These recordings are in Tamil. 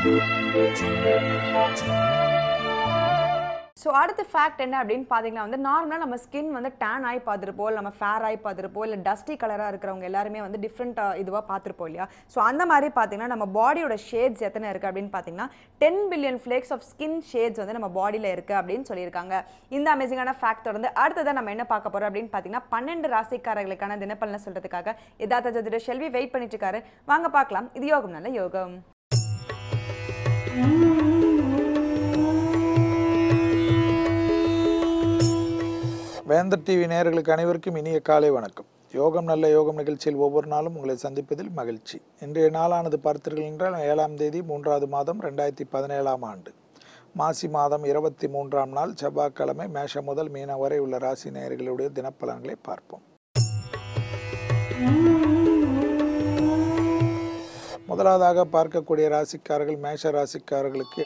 ஸோ அடுத்த ஃபேக்ட் என்ன அப்படின்னு பார்த்தீங்கன்னா வந்து நார்மலாக நம்ம ஸ்கின் வந்து டேன் ஆகி பார்த்துருப்போம் இல்லை நம்ம ஃபேர் ஆகி பார்த்துருப்போம் இல்லை டஸ்டி கலராக இருக்கிறவங்க எல்லாருமே வந்து டிஃப்ரெண்ட் இதுவாக பார்த்துருப்போம் இல்லையா ஸோ அந்த மாதிரி பார்த்தீங்கன்னா நம்ம பாடியோட ஷேட்ஸ் எத்தனை இருக்குது அப்படின்னு பார்த்தீங்கன்னா ten billion flakes of skin sheds வந்து நம்ம பாடியில் இருக்குது அப்படின்னு சொல்லியிருக்காங்க இந்த அமேசிங்கான ஃபேக்ட் தொடர்ந்து அடுத்ததான் நம்ம என்ன பார்க்க போகிறோம் அப்படின்னு பார்த்தீங்கன்னா பன்னெண்டு ராசிக்காரர்களுக்கான தினப்பலனை சொல்கிறதுக்காக எதார்த்த ஜோதிட செல்வி வெயிட் பண்ணிட்டு இருக்காரு வாங்க பார்க்கலாம் இது யோகம் நல்ல யோகம் வேந்தர் டிவி நேயர்களுக்கு அனைவருக்கும் இனிய காலை வணக்கம் யோகம் நல்ல யோகம் நிகழ்ச்சியில் ஒவ்வொரு நாளும் உங்களை சந்திப்பதில் மகிழ்ச்சி இன்றைய நாளானது பார்த்தீர்கள் என்றால் ஏழாம் தேதி மூன்றாவது மாதம் ரெண்டாயிரத்தி பதினேழாம் ஆண்டு மாசி மாதம் இருபத்தி மூன்றாம் நாள் செவ்வாய்க்கிழமை மேஷம் முதல் மீனம் வரை உள்ள ராசி நேயர்களுடைய தினப்பலன்களை பார்ப்போம் முதலாவதாக பார்க்கக்கூடிய ராசிக்காரர்கள் மேஷ ராசிக்காரர்களுக்கு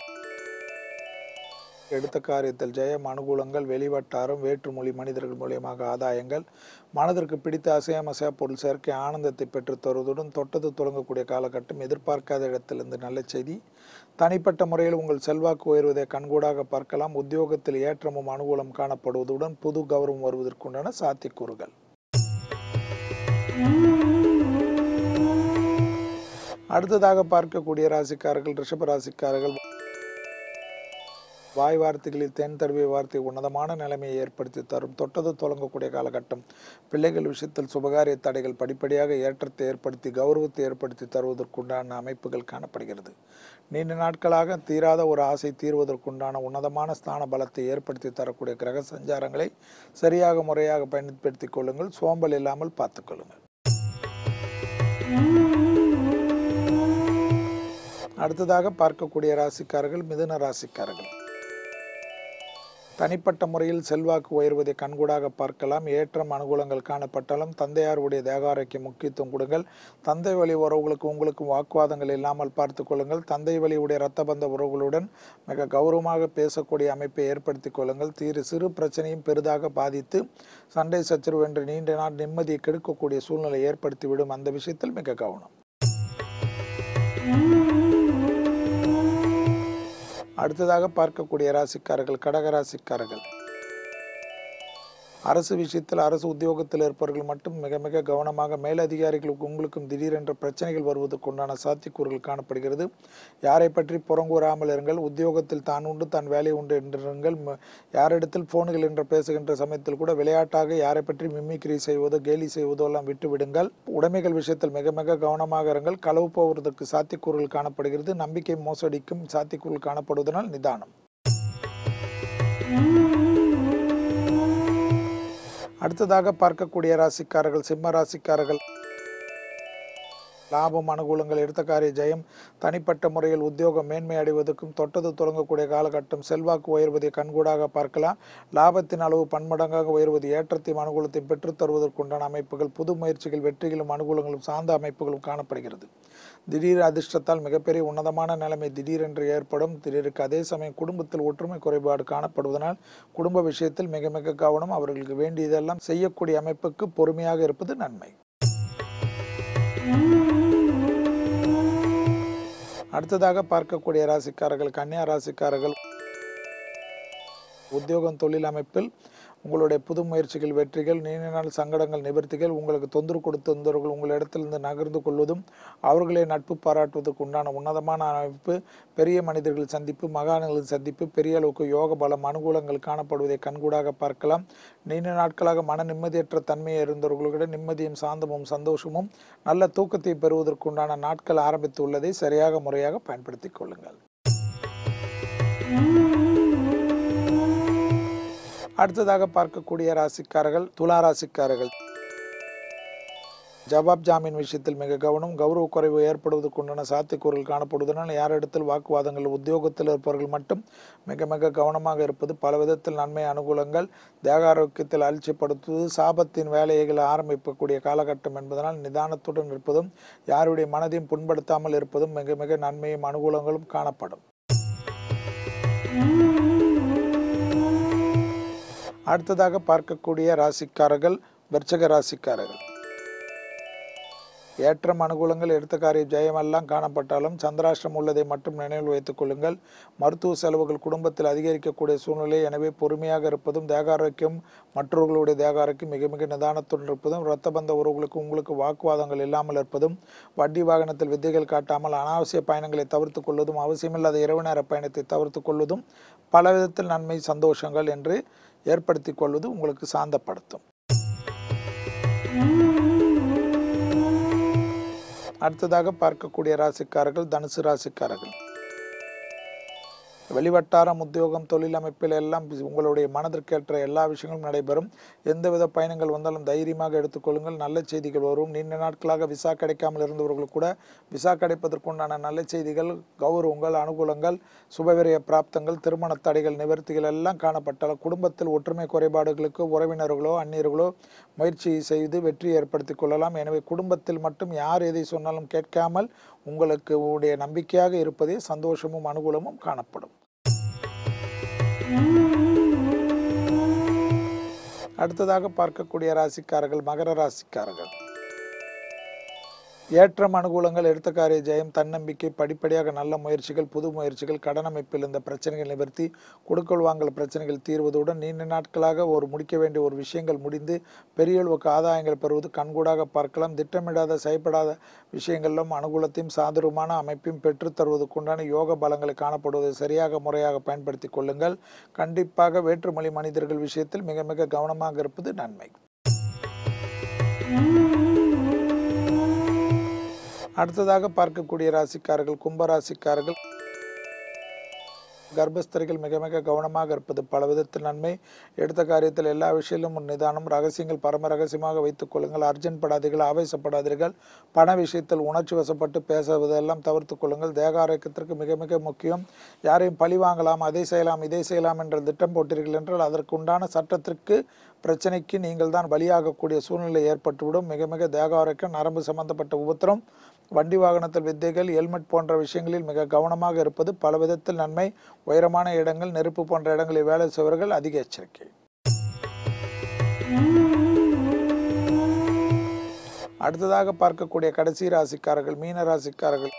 எடுத்த காரியத்தில் ஜெயம் அனுகூலங்கள் வெளிவட்டாரம் வேற்றுமொழி மனிதர்கள் மூலியமாக ஆதாயங்கள் மனதிற்கு பிடித்த அசையாமசையா பொருள் சேர்க்கை ஆனந்தத்தை பெற்றுத் தருவதுடன் தொட்டது தொடங்கக்கூடிய காலகட்டம் எதிர்பார்க்காத இடத்திலிருந்து நல்ல செய்தி தனிப்பட்ட முறையில் உங்கள் செல்வாக்கு உயர்வதை கண்கூடாக பார்க்கலாம் உத்தியோகத்தில் ஏற்றமும் அனுகூலம் காணப்படுவதுடன் புது கௌரவம் வருவதற்குண்டான சாத்தியக்கூறுகள் அடுத்ததாக பார்க்கக்கூடிய ராசிக்காரர்கள் ரிஷப ராசிக்காரர்கள் வாய் வார்த்தைகளில் தென் தடவிய வார்த்தை உன்னதமான நிலைமையை ஏற்படுத்தி தரும் தொட்டது தொடங்கக்கூடிய காலகட்டம் பிள்ளைகள் விஷயத்தில் சுபகாரிய தடைகள் படிப்படியாக ஏற்றத்தை ஏற்படுத்தி கௌரவத்தை ஏற்படுத்தி தருவதற்குண்டான அமைப்புகள் காணப்படுகிறது நீண்ட நாட்களாக தீராத ஒரு ஆசை தீர்வதற்குண்டான உன்னதமான ஸ்தான பலத்தை ஏற்படுத்தி தரக்கூடிய கிரக சஞ்சாரங்களை சரியாக முறையாக பயன்படுத்திக் கொள்ளுங்கள் சோம்பல் இல்லாமல் பார்த்துக்கொள்ளுங்கள் அடுத்ததாக பார்க்கக்கூடிய ராசிக்காரர்கள் மிதுன ராசிக்காரர்கள் தனிப்பட்ட முறையில் செல்வாக்கு உயர்வதை கண்கூடாக பார்க்கலாம் ஏற்றம் அனுகூலங்கள் காணப்பட்டாலும் தந்தையாருடைய தேகாரைக்கு முக்கியத்துவம் கொடுங்கள் தந்தை வழி உறவுகளுக்கு உங்களுக்கும் வாக்குவாதங்கள் இல்லாமல் பார்த்து கொள்ளுங்கள் தந்தை வழியுடைய இரத்த பந்த உறவுகளுடன் மிக கௌரவமாக பேசக்கூடிய அமைப்பை ஏற்படுத்திக் கொள்ளுங்கள் தீரு சிறு பிரச்சனையும் பெரிதாக பாதித்து சண்டை சச்சரவு என்று நீண்ட நாள் நிம்மதியை கெடுக்கக்கூடிய சூழ்நிலை ஏற்படுத்திவிடும் அந்த விஷயத்தில் மிக கவனம் அடுத்ததாக பார்க்கக்கூடிய ராசிக்காரர்கள் கடக ராசிக்காரர்கள் அரசு விஷயத்தில் அரசு உத்தியோகத்தில் இருப்பவர்கள் மட்டும் மிக மிக கவனமாக மேலதிகாரிகளுக்கு உங்களுக்கும் திடீரென்ற பிரச்சனைகள் வருவதற்கு உண்டான சாத்தியக்கூறுகள் காணப்படுகிறது யாரை பற்றி புறங்கூறாமல் இருங்கள் உத்தியோகத்தில் தான் உண்டு தான் வேலை உண்டு என்றிருங்கள் ம- யாரிடத்தில் போன்கள் என்று பேசுகின்ற சமயத்தில் கூட விளையாட்டாக யாரை பற்றி மிமிக்ரி செய்வதோ கேலி செய்வதோ எல்லாம் விட்டு விடுங்கள் உடைமைகள் விஷயத்தில் மிக மிக கவனமாக இருங்கள் களவு போவதற்கு சாத்தியக்கூறுகள் காணப்படுகிறது நம்பிக்கை மோசடிக்கும் சாத்தியக்கூறுகள் காணப்படுவதனால் நிதானம் அடுத்ததாக பார்க்கக்கூடிய ராசிக்காரர்கள் சிம்ம ராசிக்காரர்கள் லாபம் அனுகூலங்கள் எடுத்த காரிய ஜெயம் தனிப்பட்ட முறையில் உத்தியோகம் மேன்மை அடைவதற்கும் தொட்டது தொடங்கக்கூடிய காலகட்டம் செல்வாக்கு உயர்வதை கண்கூடாக பார்க்கலாம் லாபத்தின் அளவு பன்மடங்காக உயர்வது ஏற்றத்தையும் அனுகூலத்தையும் பெற்றுத் தருவதற்குண்டான அமைப்புகள் புது முயற்சிகள் வெற்றிகளும் அனுகூலங்களும் சார்ந்த அமைப்புகளும் காணப்படுகிறது திடீர் அதிர்ஷ்டத்தால் மிகப்பெரிய உன்னதமான நிலைமை திடீரென்று ஏற்படும் திடீருக்கு அதே சமயம் குடும்பத்தில் ஒற்றுமை குறைபாடு காணப்படுவதனால் குடும்ப விஷயத்தில் மிக மிக கவனம் அவர்களுக்கு வேண்டியதெல்லாம் செய்யக்கூடிய அமைப்புக்கு பொறுமையாக இருப்பது நன்மை அடுத்ததாக பார்க்கக்கூடிய ராசிக்காரர்கள் கன்னியா ராசிக்காரர்கள் உத்தியோகம் தொழில் அமைப்பில் உங்களுடைய புது முயற்சிகள் வெற்றிகள் நீண்ட நாள் சங்கடங்கள் நிவர்த்திகள் உங்களுக்கு தொந்தரவு கொடுத்திருந்தவர்கள் உங்களிடத்திலிருந்து நகர்ந்து கொள்வதும் அவர்களை நட்பு பாராட்டுவதற்கு உண்டான உன்னதமான அமைப்பு பெரிய மனிதர்கள் சந்திப்பு மகான்களின் சந்திப்பு பெரிய அளவுக்கு யோக பலம் அனுகூலங்கள் காணப்படுவதை கண்கூடாக பார்க்கலாம் நீண்ட நாட்களாக மன நிம்மதியற்ற தன்மையை இருந்தவர்களுடன் நிம்மதியும் சாந்தமும் சந்தோஷமும் நல்ல தூக்கத்தை பெறுவதற்குண்டான நாட்கள் ஆரம்பித்து உள்ளதை சரியாக முறையாக பயன்படுத்திக் கொள்ளுங்கள் அடுத்ததாக பார்க்கக்கூடிய ராசிக்காரர்கள் துலா ராசிக்காரர்கள் ஜவாப் ஜாமீன் விஷயத்தில் மிக கவனம் கௌரவ குறைவு ஏற்படுவதற்குண்டான சாத்தியக்கூறுகள் காணப்படுவதனால் யாரிடத்தில் வாக்குவாதங்கள் உத்தியோகத்தில் இருப்பவர்கள் மட்டும் மிக மிக கவனமாக இருப்பது பல விதத்தில் நன்மை அனுகூலங்கள் தேக ஆரோக்கியத்தில் அலட்சியப்படுத்துவது சாபத்தின் வேலைகளை ஆரம்பிக்கக்கூடிய காலகட்டம் என்பதனால் நிதானத்துடன் இருப்பதும் யாருடைய மனதையும் புண்படுத்தாமல் இருப்பதும் மிக மிக நன்மையும் அனுகூலங்களும் காணப்படும் அடுத்ததாக பார்க்கக்கூடிய ராசிக்காரர்கள் விருச்சக ராசிக்காரர்கள் ஏற்றம் அனுகூலங்கள் எடுத்த காரிய ஜெயமெல்லாம் காணப்பட்டாலும் சந்திராஷ்டிரம் உள்ளதை மட்டும் நினைவில் வைத்துக் கொள்ளுங்கள் மருத்துவ செலவுகள் குடும்பத்தில் அதிகரிக்கக்கூடிய சூழ்நிலை எனவே பொறுமையாக இருப்பதும் தேக ஆரோக்கியம் மற்றவர்களுடைய தேக ஆரோக்கியம் மிக மிக நிதானத்துடன் இருப்பதும் இரத்த பந்த உறவுகளுக்கு உங்களுக்கு வாக்குவாதங்கள் இல்லாமல் இருப்பதும் வட்டி வாகனத்தில் வித்தைகள் காட்டாமல் அனாவசிய பயணங்களை தவிர்த்து கொள்வதும் அவசியமில்லாத இரவு நேர பயணத்தை தவிர்த்து கொள்வதும் பல விதத்தில் நன்மை சந்தோஷங்கள் என்று ஏற்படுத்தி கொள்வது உங்களுக்கு சாந்தப்படுத்தும் அடுத்ததாக பார்க்கக்கூடிய ராசிக்காரர்கள் தனுசு ராசிக்காரர்கள் வெளிவட்டாரம் உத்தியோகம் தொழில் அமைப்பில் எல்லாம் உங்களுடைய மனதிற்கேற்ற எல்லா விஷயங்களும் நடைபெறும் எந்தவித பயணங்கள் வந்தாலும் தைரியமாக எடுத்துக்கொள்ளுங்கள் நல்ல செய்திகள் வரும் நீண்ட நாட்களாக விசா கிடைக்காமல் இருந்தவர்கள் கூட விசா கிடைப்பதற்குண்டான நல்ல செய்திகள் கௌரவங்கள் அனுகூலங்கள் சுபவிரய பிராப்தங்கள் திருமண தடைகள் நிவர்த்திகள் எல்லாம் காணப்பட்டால் குடும்பத்தில் ஒற்றுமை குறைபாடுகளுக்கு உறவினர்களோ அந்நியர்களோ முயற்சி செய்து வெற்றி ஏற்படுத்திக் கொள்ளலாம் எனவே குடும்பத்தில் மட்டும் யார் எதை சொன்னாலும் கேட்காமல் உங்களுக்கு உடைய நம்பிக்கையாக இருப்பதே சந்தோஷமும் அனுகூலமும் காணப்படும் அடுத்ததாக பார்க்கக்கூடிய ராசிக்காரர்கள் மகர ராசிக்காரர்கள் ஏற்றம் அனுகூலங்கள் எடுத்த காரிய ஜெயம் தன்னம்பிக்கை படிப்படியாக நல்ல முயற்சிகள் புது முயற்சிகள் கடன் அமைப்பில் இந்த பிரச்சனைகள் நிவர்த்தி கொடுக்கல் வாங்கல் பிரச்சனைகள் தீர்வதுடன் நீண்ட நாட்களாக ஒரு முடிக்க வேண்டிய ஒரு விஷயங்கள் முடிந்து பெரிய அளவுக்கு ஆதாயங்கள் பெறுவது கண்கூடாக பார்க்கலாம் திட்டமிடாத செய்யப்படாத விஷயங்களிலும் அனுகூலத்தையும் சாதகமான அமைப்பையும் பெற்றுத் தருவதற்குண்டான யோக பலங்களை காணப்படுவதை சரியாக முறையாக பயன்படுத்திக் கொள்ளுங்கள் கண்டிப்பாக வேற்றுமொழி மனிதர்கள் விஷயத்தில் மிக மிக கவனமாக இருப்பது நன்மை அடுத்ததாக பார்க்கக்கூடிய ராசிக்காரர்கள் கும்பராசிக்காரர்கள் கர்ப்பஸ்தரிகள் மிக மிக கவனமாக இருப்பது பல விதத்தில் நன்மை எடுத்த காரியத்தில் எல்லா விஷயத்திலும் ஒரு நிதானம் ரகசியங்கள் பரம ரகசியமாக வைத்துக் கொள்ளுங்கள் அர்ஜென்ட் படாதீர்கள் ஆவேசப்படாதீர்கள் பண விஷயத்தில் உணர்ச்சி வசப்பட்டு பேசுவதெல்லாம் தவிர்த்து கொள்ளுங்கள் தேக ஆரோக்கியத்திற்கு மிக மிக முக்கியம் யாரையும் பழி வாங்கலாம் அதை செய்யலாம் இதை செய்யலாம் என்ற திட்டம் போட்டீர்கள் என்றால் அதற்கு உண்டான சட்டத்திற்கு பிரச்சனைக்கு நீங்கள் தான் பலியாகக்கூடிய சூழ்நிலை ஏற்பட்டுவிடும் மிக மிக தேக ஆரோக்கியம் நரம்பு சம்பந்தப்பட்ட உபத்திரம் வண்டி வாகனத்தில் வித்தைகள் ஹெல்மெட் போன்ற விஷயங்களில் மிக கவனமாக இருப்பது பல விதத்தில் நன்மை உயரமான இடங்கள் நெருப்பு போன்ற இடங்களில் வேலை செய்வர்கள் அதிக எச்சரிக்கை அடுத்ததாக பார்க்கக்கூடிய கடைசி ராசிக்காரர்கள் மீன ராசிக்காரர்கள்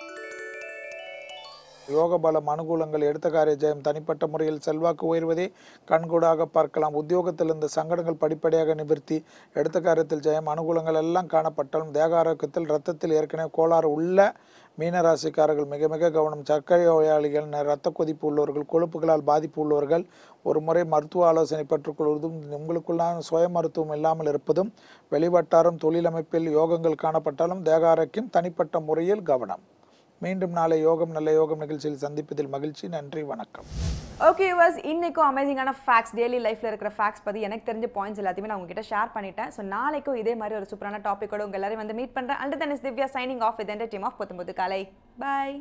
யோக பலம் அனுகூலங்கள் எடுத்த காரிய ஜெயம் தனிப்பட்ட முறையில் செல்வாக்கு உயர்வதை கண்கூடாக பார்க்கலாம் உத்தியோகத்தில் இந்த சங்கடங்கள் படிப்படியாக நிவர்த்தி எடுத்த காரியத்தில் ஜெயம் அனுகூலங்கள் எல்லாம் காணப்பட்டாலும் தேக ஆரோக்கியத்தில் இரத்தத்தில் ஏற்கனவே கோளாறு உள்ள மீனராசிக்காரர்கள் மிக மிக கவனம் சர்க்கரை நோயாளிகள் இரத்த கொதிப்பு உள்ளவர்கள் கொழுப்புகளால் பாதிப்பு உள்ளவர்கள் ஒரு முறை மருத்துவ ஆலோசனை பெற்றுக்கொள்வதும் உங்களுக்குள்ளான சுய மருத்துவம் இல்லாமல் இருப்பதும் வெளிவட்டாரம் தொழிலமைப்பில் யோகங்கள் காணப்பட்டாலும் தேக ஆரோக்கியம் தனிப்பட்ட முறையில் கவனம் மீண்டும் நாளை யோகம் நல்ல யோகம் நிகழ்ச்சியில் சந்திப்பதில் மகிழ்ச்சி நன்றி வணக்கம் ஓகே யூவர்ஸ் இன்னைக்கும் அமேசிங்கான ஃபேக்ட்ஸ் டெய்லி லைஃப்ல இருக்கிற ஃபேக்ட்ஸ் பத்தி எனக்கு தெரிஞ்ச பாயிண்ட்ஸ் எல்லாத்தையுமே நான் உங்ககிட்ட ஷேர் பண்ணிட்டேன் ஸோ நாளைக்கும் இதே மாதிரி ஒரு சூப்பரான டாப்பிக்கோட உங்க எல்லாரையும் வந்து மீட் பண்றேன் and then is Divya signing off with team of பொத்தும்புது காலை பாய்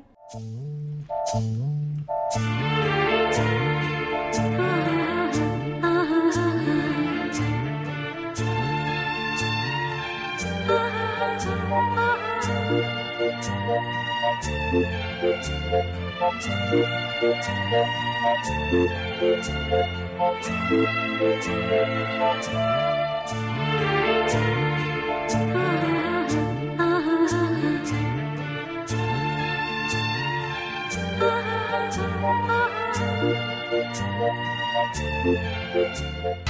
Thank you.